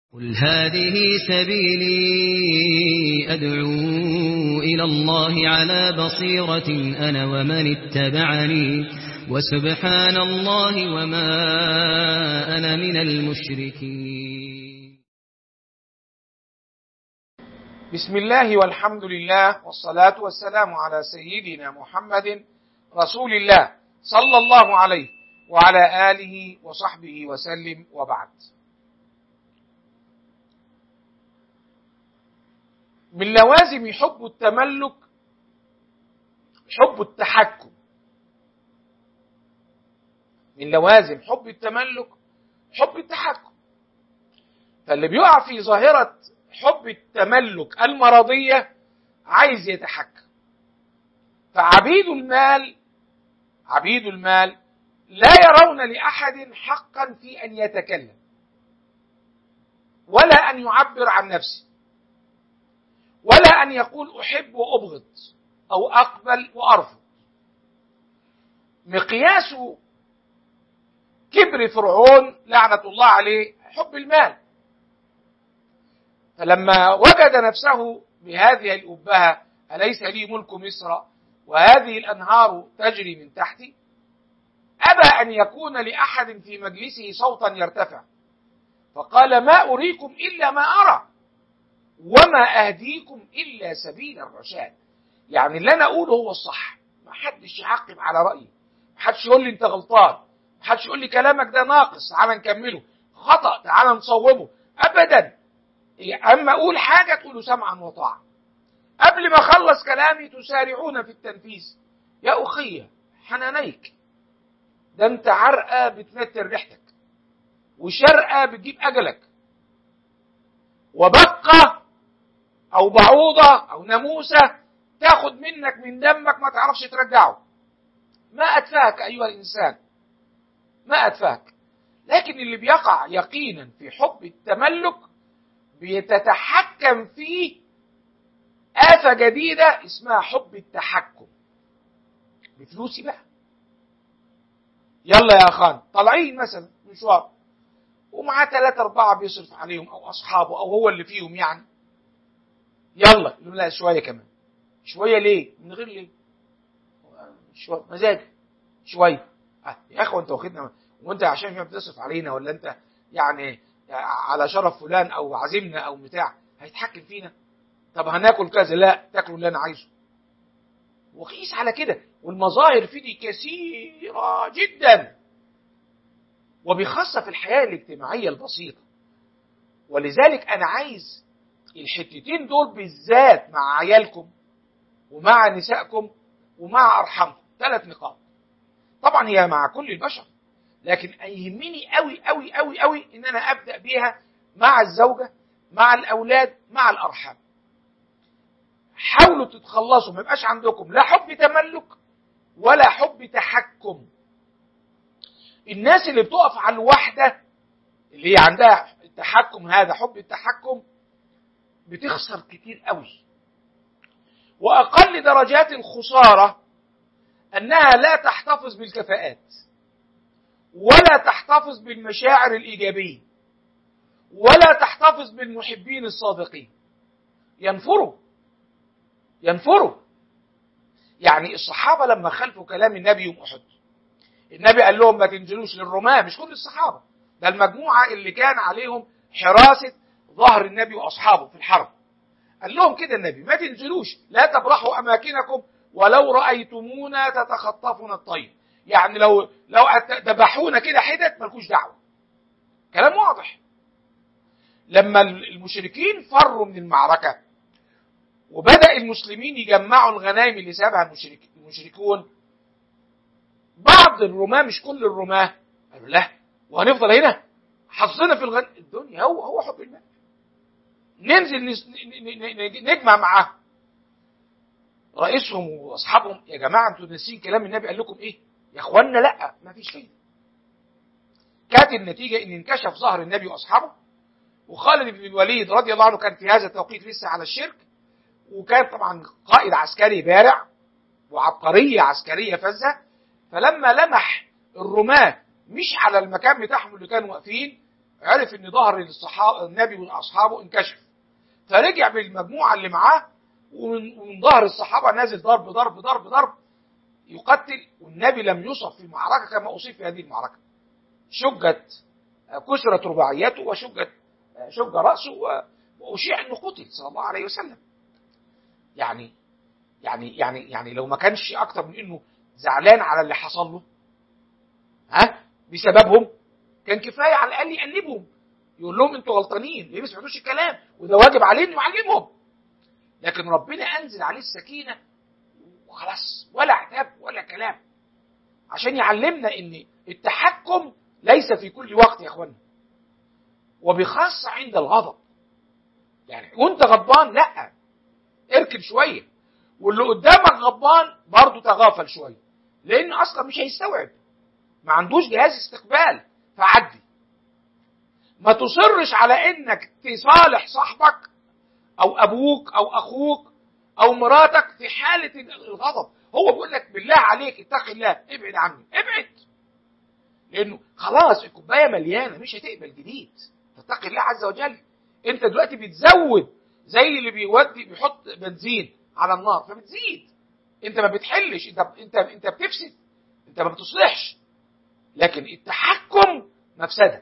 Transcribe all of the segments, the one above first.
قل هذه سبيلي أدعو إلى الله على بصيرة أنا ومن اتبعني وسبحان الله وما أنا من المشركين بسم الله والحمد لله والصلاة والسلام على سيدنا محمد رسول الله صلى الله عليه وعلى آله وصحبه وسلم وبعد من لوازم حب التملك حب التحكم من لوازم حب التملك حب التحكم فاللي بيقع في ظاهرة حب التملك المرضية عايز يتحكم فعبيد المال عبيد المال لا يرون لأحد حقا في أن يتكلم ولا أن يعبر عن نفسه ولا أن يقول أحب وأبغض أو أقبل وأرفض مقياس كبر فرعون لعنة الله عليه حب المال فلما وجد نفسه بهذه الأبهة أليس لي ملك مصر وهذه الأنهار تجري من تحتي أبى أن يكون لأحد في مجلسه صوتا يرتفع فقال ما أريكم إلا ما أرى وما أهديكم إلا سبيل الرشاد يعني اللي أنا أقوله هو الصح ما حدش يعقب على رأيي ما حدش يقول لي أنت غلطان ما حدش يقول لي كلامك ده ناقص تعال نكمله خطأ تعال نصوبه أبدا أما أقول حاجة تقولوا سمعا وطاعة قبل ما أخلص كلامي تسارعون في التنفيذ يا أخي حنانيك ده أنت عرقة بتنتر ريحتك وشرقة بتجيب أجلك وبقة أو بعوضة أو ناموسة تاخد منك من دمك ما تعرفش ترجعه ما أتفاك أيها الإنسان ما أتفاك لكن اللي بيقع يقينا في حب التملك بيتتحكم فيه آفة جديدة اسمها حب التحكم بفلوسي بقى يلا يا أخان طالعين مثلا مشوار ومعاه ثلاثة أربعة بيصرف عليهم أو أصحابه أو هو اللي فيهم يعني يلا يقول لا شوية كمان شوية ليه؟ من غير ليه؟ شوية مزاج شوية آه. يا أخي وأنت واخدنا وأنت عشان ما بتصرف علينا ولا أنت يعني على شرف فلان أو عزمنا أو بتاع هيتحكم فينا طب هناكل كذا لا تاكلوا اللي أنا عايزه وقيس على كده والمظاهر في دي كثيرة جدا وبخاصة في الحياة الاجتماعية البسيطة ولذلك أنا عايز الحتتين دول بالذات مع عيالكم ومع نسائكم ومع أرحامكم ثلاث نقاط طبعا هي مع كل البشر لكن يهمني قوي قوي قوي قوي ان انا ابدا بيها مع الزوجه مع الاولاد مع الارحام حاولوا تتخلصوا ما يبقاش عندكم لا حب تملك ولا حب تحكم الناس اللي بتقف على الوحده اللي هي عندها التحكم هذا حب التحكم بتخسر كتير قوي واقل درجات الخساره انها لا تحتفظ بالكفاءات ولا تحتفظ بالمشاعر الايجابيه ولا تحتفظ بالمحبين الصادقين ينفروا ينفروا يعني الصحابه لما خلفوا كلام النبي يوم احد النبي قال لهم ما تنزلوش للرماه مش كل الصحابه ده المجموعه اللي كان عليهم حراسه ظهر النبي واصحابه في الحرب قال لهم كده النبي ما تنزلوش لا تبرحوا اماكنكم ولو رايتمونا تتخطفنا الطير يعني لو لو ذبحونا كده حتت مالكوش دعوه كلام واضح لما المشركين فروا من المعركه وبدا المسلمين يجمعوا الغنائم اللي سابها المشرك المشركون بعض الرماه مش كل الرماه قالوا لا وهنفضل هنا حظنا في الغن الدنيا هو هو حب المال ننزل نجمع معاه رئيسهم واصحابهم يا جماعه انتوا ناسيين كلام النبي قال لكم ايه يا اخوانا لا ما فيش فايده كانت النتيجه ان انكشف ظهر النبي واصحابه وخالد بن الوليد رضي الله عنه كان في هذا التوقيت لسه على الشرك وكان طبعا قائد عسكري بارع وعبقريه عسكريه فذه فلما لمح الرماه مش على المكان بتاعهم اللي كانوا واقفين عرف ان ظهر الصحابه النبي واصحابه انكشف فرجع بالمجموعه اللي معاه ومن ومن ظهر الصحابه نازل ضرب ضرب ضرب ضرب يقتل والنبي لم يصب في معركه كما اصيب في هذه المعركه شجت كسرت رباعيته وشجت شج راسه و- واشيع انه قتل صلى الله عليه وسلم يعني يعني يعني يعني لو ما كانش اكتر من انه زعلان على اللي حصل له ها بسببهم كان كفايه على الاقل يأنبهم يقول لهم انتوا غلطانين ليه ما سمعتوش الكلام وده واجب عليه انه يعلمهم لكن ربنا انزل عليه السكينه وخلاص ولا عتاب ولا كلام عشان يعلمنا ان التحكم ليس في كل وقت يا اخوانا وبخاصه عند الغضب يعني وانت غضبان لا اركن شويه واللي قدامك غضبان برضه تغافل شويه لان اصلا مش هيستوعب ما عندوش جهاز استقبال فعدي ما تصرش على انك تصالح صاحبك او ابوك او اخوك او مراتك في حاله الغضب هو بيقول لك بالله عليك اتق الله ابعد عني ابعد لانه خلاص الكوبايه مليانه مش هتقبل جديد فاتق الله عز وجل انت دلوقتي بتزود زي اللي بيودي بيحط بنزين على النار فبتزيد انت ما بتحلش انت انت انت بتفسد انت ما بتصلحش لكن التحكم مفسده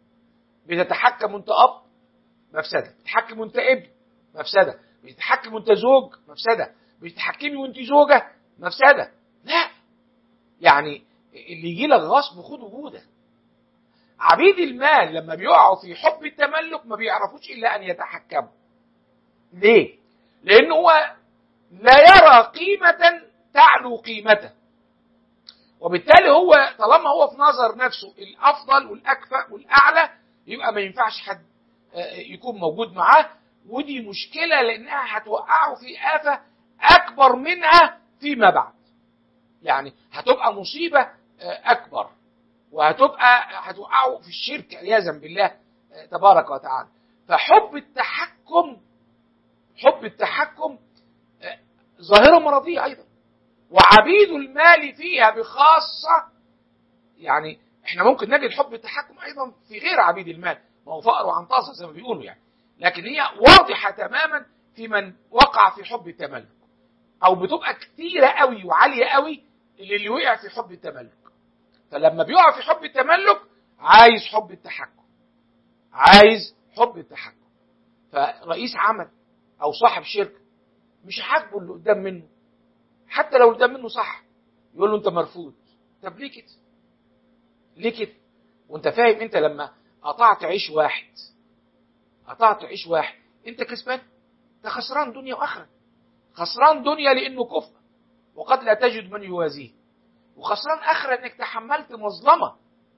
بتتحكم وانت اب مفسده بتتحكم وانت ابن مفسده بتتحكم وانت زوج مفسده بتتحكمي وانت زوجه مفسده لا يعني اللي يجي لك غصب خد وجوده عبيد المال لما بيقعوا في حب التملك ما بيعرفوش الا ان يتحكموا ليه لان هو لا يرى قيمه تعلو قيمته وبالتالي هو طالما هو في نظر نفسه الافضل والاكفأ والاعلى يبقى ما ينفعش حد آه، يكون موجود معاه ودي مشكله لانها هتوقعه في افه اكبر منها فيما بعد يعني هتبقى مصيبه آه، اكبر وهتبقى هتوقعه في الشرك عياذا بالله آه، تبارك وتعالى فحب التحكم حب التحكم آه، ظاهره مرضيه ايضا وعبيد المال فيها بخاصه يعني احنا ممكن نجد حب التحكم ايضا في غير عبيد المال ما هو فقر وعنطاسه زي ما بيقولوا يعني لكن هي واضحه تماما في من وقع في حب التملك او بتبقى كتيره قوي وعاليه قوي اللي وقع في حب التملك فلما بيقع في حب التملك عايز حب التحكم عايز حب التحكم فرئيس عمل او صاحب شركه مش عاجبه اللي قدام منه حتى لو اللي قدام منه صح يقول له انت مرفوض طب ليه كده ليه كده وانت فاهم انت لما قطعت عيش واحد قطعت عيش واحد انت كسبان انت خسران دنيا واخره خسران دنيا لانه كفر وقد لا تجد من يوازيه وخسران اخره انك تحملت مظلمه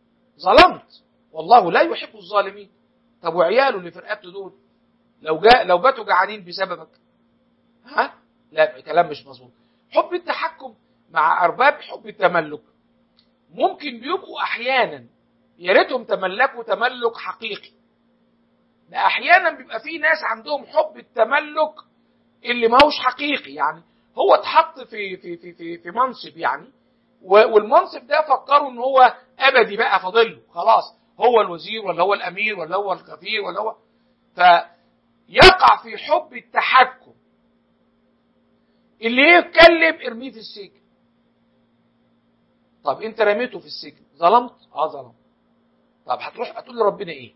ظلمت والله لا يحب الظالمين طب وعياله اللي في رقبته دول لو جاء لو باتوا جعانين بسببك ها لا كلام مش مظبوط حب التحكم مع ارباب حب التملك ممكن بيبقوا احيانا يا ريتهم تملكوا تملك حقيقي ده احيانا بيبقى في ناس عندهم حب التملك اللي ما هوش حقيقي يعني هو اتحط في في في في, في منصب يعني و- والمنصب ده فكروا ان هو ابدي بقى فاضله خلاص هو الوزير ولا هو الامير ولا هو الغفير ولا هو فيقع في حب التحكم اللي يتكلم ارميه في السجن طب انت رميته في السجن ظلمت اه ظلمت طب هتروح هتقول لربنا ايه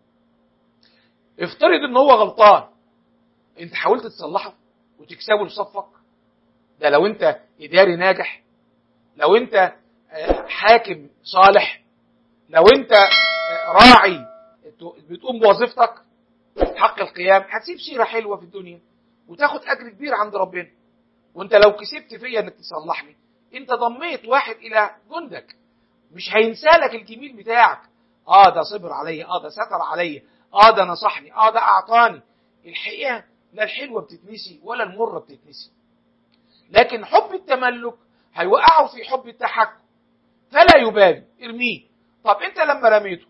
افترض ان هو غلطان انت حاولت تصلحه وتكسبه لصفك ده لو انت اداري ناجح لو انت آه، حاكم صالح لو انت آه، راعي بتقوم بوظيفتك حق القيام هتسيب سيره حلوه في الدنيا وتاخد اجر كبير عند ربنا وانت لو كسبت فيا انك تصلحني انت ضميت واحد الى جندك مش هينسالك الجميل بتاعك اه ده صبر عليا اه ده ستر عليا اه ده نصحني اه ده اعطاني الحقيقه لا الحلوه بتتنسي ولا المره بتتنسي لكن حب التملك هيوقعه في حب التحكم فلا يبالي ارميه طب انت لما رميته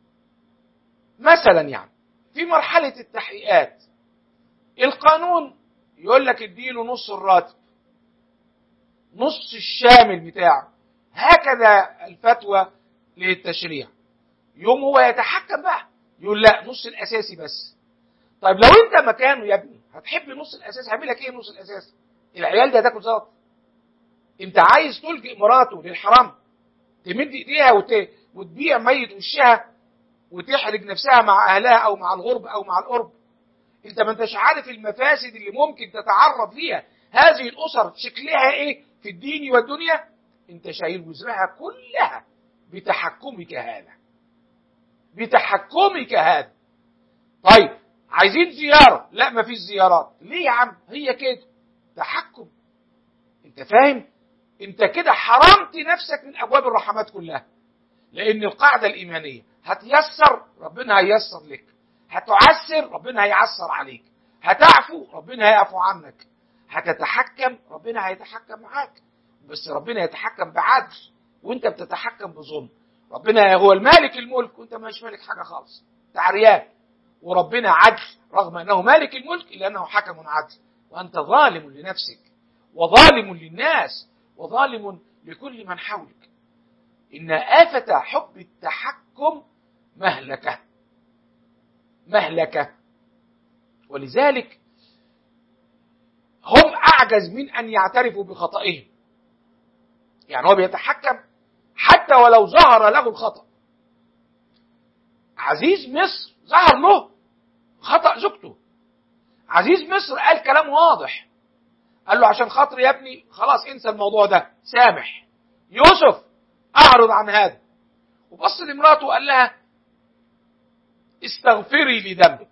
مثلا يعني في مرحله التحقيقات القانون يقول لك اديله نص الراتب نص الشامل بتاعه هكذا الفتوى للتشريع يوم هو يتحكم بقى يقول لا نص الاساسي بس طيب لو انت مكانه يا ابني هتحب النص الاساسي هيعمل لك ايه النص الاساسي العيال ده هتاكل زلط انت عايز تلجئ مراته للحرام تمد ايديها وت... وتبيع ميت وشها وتحرج نفسها مع اهلها او مع الغرب او مع القرب انت ما انتش عارف المفاسد اللي ممكن تتعرض ليها هذه الاسر شكلها ايه في الدين والدنيا انت شايل وزرها كلها بتحكمك هذا بتحكمك هذا طيب عايزين زيارة لا ما فيش زيارات ليه يا عم هي كده تحكم انت فاهم انت كده حرمت نفسك من ابواب الرحمات كلها لان القاعدة الايمانية هتيسر ربنا هيسر لك هتعسر ربنا هيعسر عليك هتعفو ربنا هيعفو عنك هتتحكم ربنا هيتحكم معاك بس ربنا يتحكم بعدل وانت بتتحكم بظلم ربنا هو المالك الملك وانت مش مالك حاجه خالص تعريان وربنا عدل رغم انه مالك الملك الا انه حكم عدل وانت ظالم لنفسك وظالم للناس وظالم لكل من حولك ان آفة حب التحكم مهلكة مهلكة ولذلك هم أعجز من أن يعترفوا بخطئهم يعني هو بيتحكم حتى ولو ظهر له الخطأ عزيز مصر ظهر له خطأ زوجته عزيز مصر قال كلام واضح قال له عشان خاطر يا ابني خلاص انسى الموضوع ده سامح يوسف اعرض عن هذا وبص لمراته وقال لها استغفري لذنبك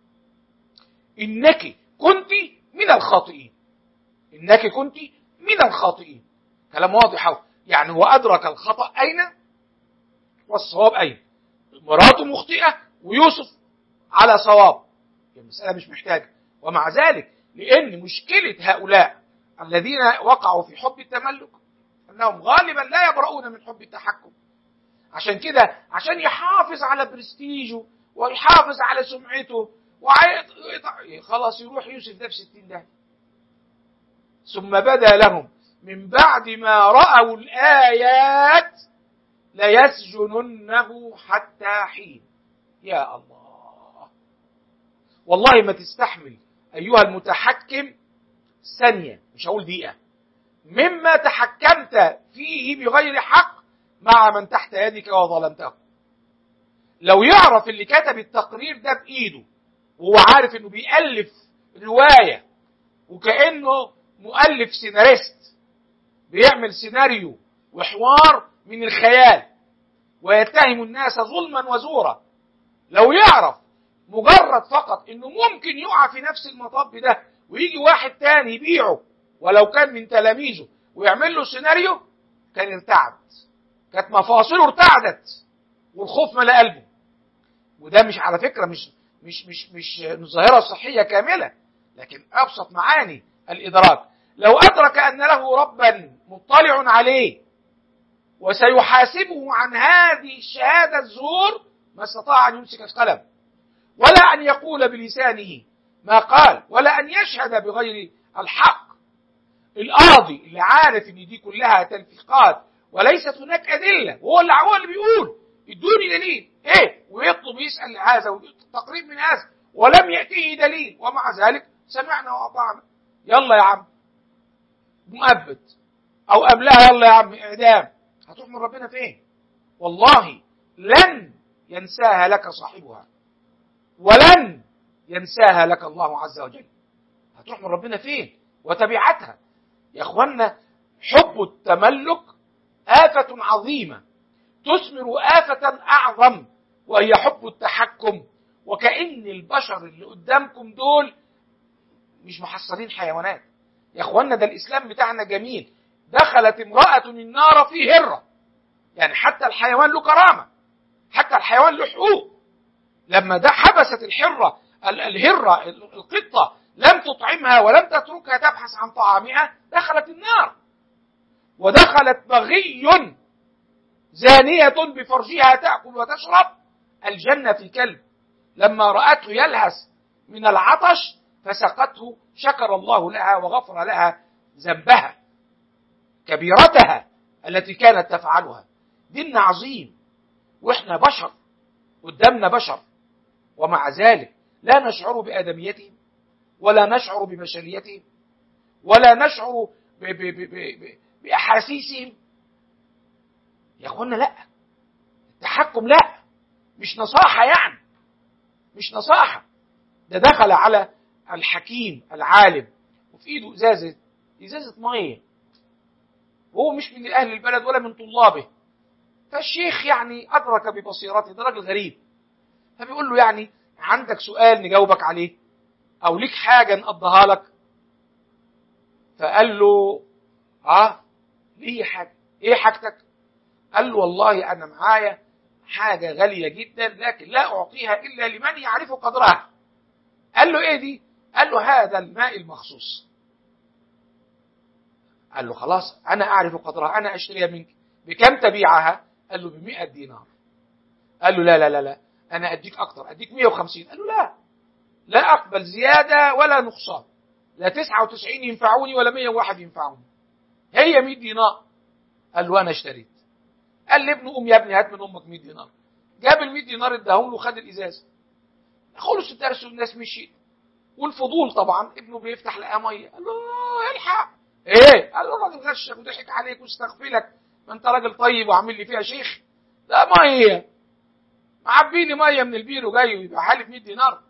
انك كنت من الخاطئين انك كنت من الخاطئين كلام واضح اهو يعني هو ادرك الخطا اين والصواب اين مراته مخطئه ويوسف على صواب المساله مش محتاجه ومع ذلك لان مشكله هؤلاء الذين وقعوا في حب التملك انهم غالبا لا يبرؤون من حب التحكم عشان كده عشان يحافظ على برستيجه ويحافظ على سمعته وعي... خلاص يروح يوسف ده في 60 ده ثم بدا لهم من بعد ما رأوا الآيات ليسجننه حتى حين يا الله والله ما تستحمل أيها المتحكم ثانية مش هقول دقيقة مما تحكمت فيه بغير حق مع من تحت يدك وظلمته لو يعرف اللي كتب التقرير ده بإيده وهو عارف انه بيألف رواية وكأنه مؤلف سيناريست بيعمل سيناريو وحوار من الخيال ويتهم الناس ظلما وزورا لو يعرف مجرد فقط انه ممكن يقع في نفس المطب ده ويجي واحد تاني يبيعه ولو كان من تلاميذه ويعمل له سيناريو كان ارتعد كانت مفاصله ارتعدت والخوف ملا قلبه وده مش على فكره مش مش مش مش ظاهره صحيه كامله لكن ابسط معاني الادراك لو ادرك ان له ربا مطلع عليه وسيحاسبه عن هذه الشهاده الزور ما استطاع ان يمسك القلم ولا ان يقول بلسانه ما قال ولا ان يشهد بغير الحق القاضي اللي عارف ان دي كلها تلفيقات وليست هناك ادله وهو اللي هو اللي بيقول ادوني دليل ايه ويطلب يسال هذا تقريب من هذا ولم ياتيه دليل ومع ذلك سمعنا واطعنا يلا يا عم مؤبد او قبلها يلا يا عم اعدام هتروح من ربنا فين والله لن ينساها لك صاحبها ولن ينساها لك الله عز وجل هتروح من ربنا فين وتبعتها يا اخوانا حب التملك آفة عظيمة تثمر آفة أعظم وهي حب التحكم وكأن البشر اللي قدامكم دول مش محصلين حيوانات يا اخوانا ده الإسلام بتاعنا جميل دخلت امرأة النار في هرة يعني حتى الحيوان له كرامة حتى الحيوان له حقوق لما ده حبست الحرة الهرة القطة لم تطعمها ولم تتركها تبحث عن طعامها دخلت النار ودخلت بغي زانية بفرجها تأكل وتشرب الجنة في كلب لما رأته يلهث من العطش فسقته شكر الله لها وغفر لها ذنبها كبيرتها التي كانت تفعلها دين عظيم واحنا بشر قدامنا بشر ومع ذلك لا نشعر بآدميتهم ولا نشعر ببشريتهم ولا نشعر ب ب ب ب ب بأحاسيسهم يا أخوانا لا التحكم لا مش نصاحة يعني مش نصاحة ده دخل على الحكيم العالم وفي ايده ازازة ازازة مية وهو مش من اهل البلد ولا من طلابه فالشيخ يعني ادرك ببصيرته ده راجل غريب فبيقول له يعني عندك سؤال نجاوبك عليه او ليك حاجة نقضيها لك فقال له اه ليه حاجة ايه حاجتك قال له والله انا معايا حاجة غالية جدا لكن لا أعطيها إلا لمن يعرف قدرها قال له إيه دي قال له هذا الماء المخصوص قال له خلاص أنا أعرف قدرها أنا أشتريها منك بكم تبيعها قال له بمئة دينار قال له لا لا لا لا أنا أديك أكتر أديك 150 قال له لا لا أقبل زيادة ولا نقصان لا 99 ينفعوني ولا 101 ينفعوني هي 100 دينار قال له أنا اشتريت قال لابنه قوم يا ابني هات من امك 100 دينار جاب ال 100 دينار اداهم له خد الازازه خلص الدرس والناس مشيت والفضول طبعا ابنه بيفتح لقاه ميه قال له الحق ايه قال له الراجل غشك وضحك عليك واستغفلك ما انت راجل طيب وعامل لي فيها شيخ لا ميه معبيني ميه من البير وجاي ويبقى حالف 100 دينار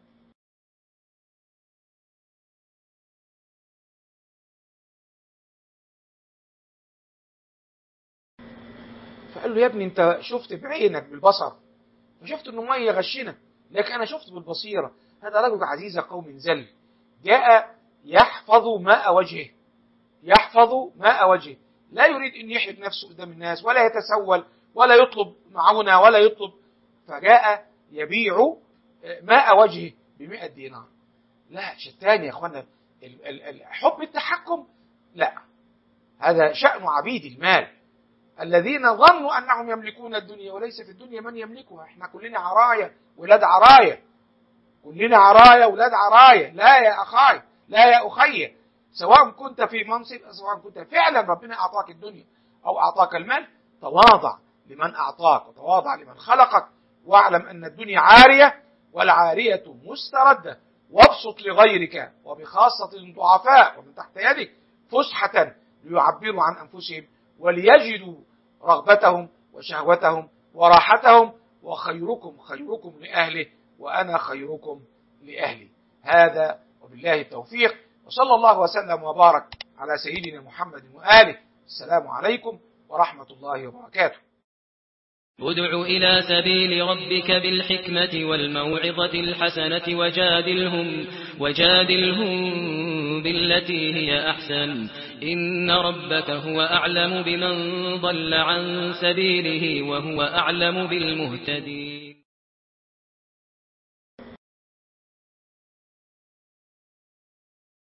فقال له يا ابني انت شفت بعينك بالبصر وشفت انه ميه غشنا لكن انا شفت بالبصيره هذا رجل عزيز قوم ذل جاء يحفظ ماء وجهه يحفظ ماء وجهه لا يريد ان يحرج نفسه قدام الناس ولا يتسول ولا يطلب معونه ولا يطلب فجاء يبيع ماء وجهه بمئة دينار لا شتان يا اخوانا حب التحكم لا هذا شأن عبيد المال الذين ظنوا انهم يملكون الدنيا وليس في الدنيا من يملكها احنا كلنا عرايا ولاد عرايا كلنا عرايا ولاد عرايا لا يا اخاي لا يا اخي سواء كنت في منصب أو سواء كنت فعلا ربنا اعطاك الدنيا او اعطاك المال تواضع لمن اعطاك وتواضع لمن خلقك واعلم ان الدنيا عاريه والعاريه مسترده وابسط لغيرك وبخاصه الضعفاء ومن تحت يدك فسحه ليعبروا عن انفسهم وليجدوا رغبتهم وشهوتهم وراحتهم وخيركم خيركم لأهله وأنا خيركم لأهلي هذا وبالله التوفيق وصلى الله وسلم وبارك على سيدنا محمد وآله السلام عليكم ورحمة الله وبركاته ادع إلى سبيل ربك بالحكمة والموعظة الحسنة وجادلهم وجادلهم بالتي هي أحسن إن ربك هو أعلم بمن ضل عن سبيله وهو أعلم بالمهتدين